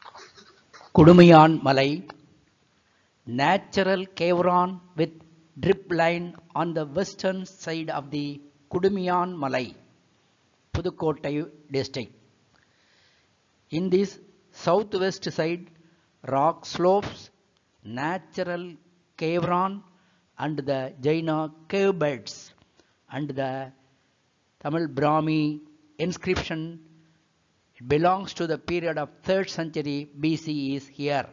குடுமியான் மலை natural cavern with drip line on the western side of the Kudumiyan Malai, Pudukottai district. In this southwest side, rock slopes, natural cavern and the Jaina cave beds and the Tamil Brahmi inscription it belongs to the period of 3rd century BC is here.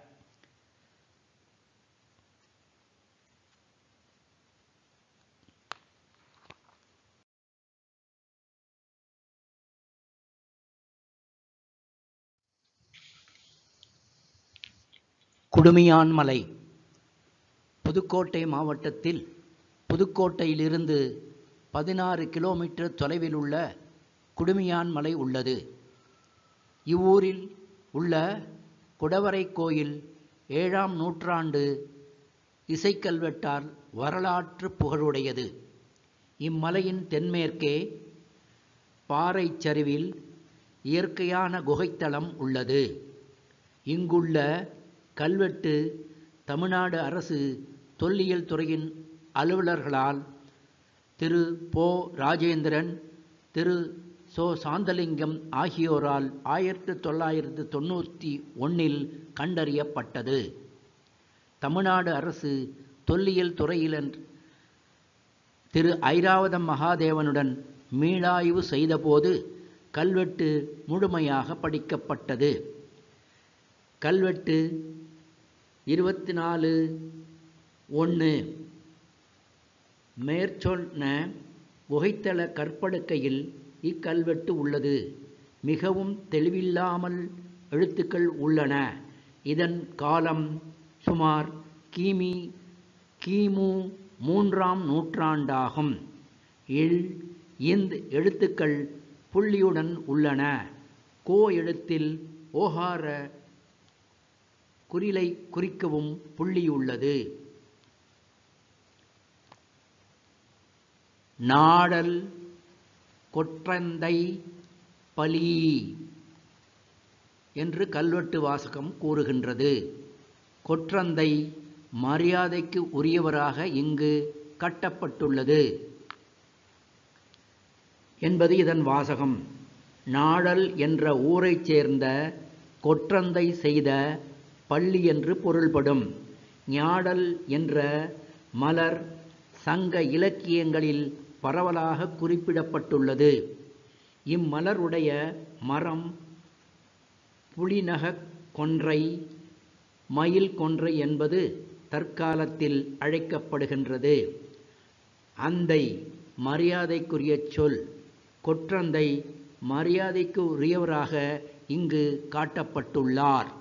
குடுமியான் மலை புதுக்கோட்டை மாவட்டத்தில் புதுக்கோட்டையிலிருந்து பதினாறு kilometre தொலைவில் உள்ள குடுமியான் மலை உள்ளது இவ்வூரில் உள்ள குடவரை கோயில் ஏழாம் நூற்றாண்டு இசைக்கல்வெட்டால் வரலாற்று புகழுடையது இம்மலையின் தென்மேற்கே பாறைச் சரிவில் இயற்கையான குகைத்தலம் உள்ளது இங்குள்ள கல்வெட்டு தமிழ்நாடு அரசு தொல்லியல் துறையின் அலுவலர்களால் திரு போ ராஜேந்திரன் திரு சோ சாந்தலிங்கம் ஆகியோரால் ஆயிரத்து தொள்ளாயிரத்து தொண்ணூற்றி ஒன்றில் கண்டறியப்பட்டது தமிழ்நாடு அரசு தொல்லியல் துறையிலன் திரு ஐராவதம் மகாதேவனுடன் மீளாய்வு செய்தபோது கல்வெட்டு முழுமையாக படிக்கப்பட்டது கல்வெட்டு இருபத்தி நாலு ஒன்று மேற்சொன்ன குகைத்தள கற்படுக்கையில் இக்கல்வெட்டு உள்ளது மிகவும் தெளிவில்லாமல் எழுத்துக்கள் உள்ளன இதன் காலம் சுமார் கிமி கிமு மூன்றாம் நூற்றாண்டாகும் இல் இந்த எழுத்துக்கள் புள்ளியுடன் உள்ளன கோ எழுத்தில் ஓகார குறிலை குறிக்கவும் புள்ளியுள்ளது நாடல் கொற்றந்தை பலி என்று கல்வெட்டு வாசகம் கூறுகின்றது கொற்றந்தை மரியாதைக்கு உரியவராக இங்கு கட்டப்பட்டுள்ளது என்பது இதன் வாசகம் நாடல் என்ற ஊரைச் சேர்ந்த கொற்றந்தை செய்த பள்ளி என்று பொருள்படும் ஞாடல் என்ற மலர் சங்க இலக்கியங்களில் பரவலாக குறிப்பிடப்பட்டுள்ளது இம்மலருடைய மரம் புலிநகக் கொன்றை மயில் கொன்றை என்பது தற்காலத்தில் அழைக்கப்படுகின்றது அந்தை மரியாதைக்குரிய சொல் கொற்றந்தை மரியாதைக்கு உரியவராக இங்கு காட்டப்பட்டுள்ளார்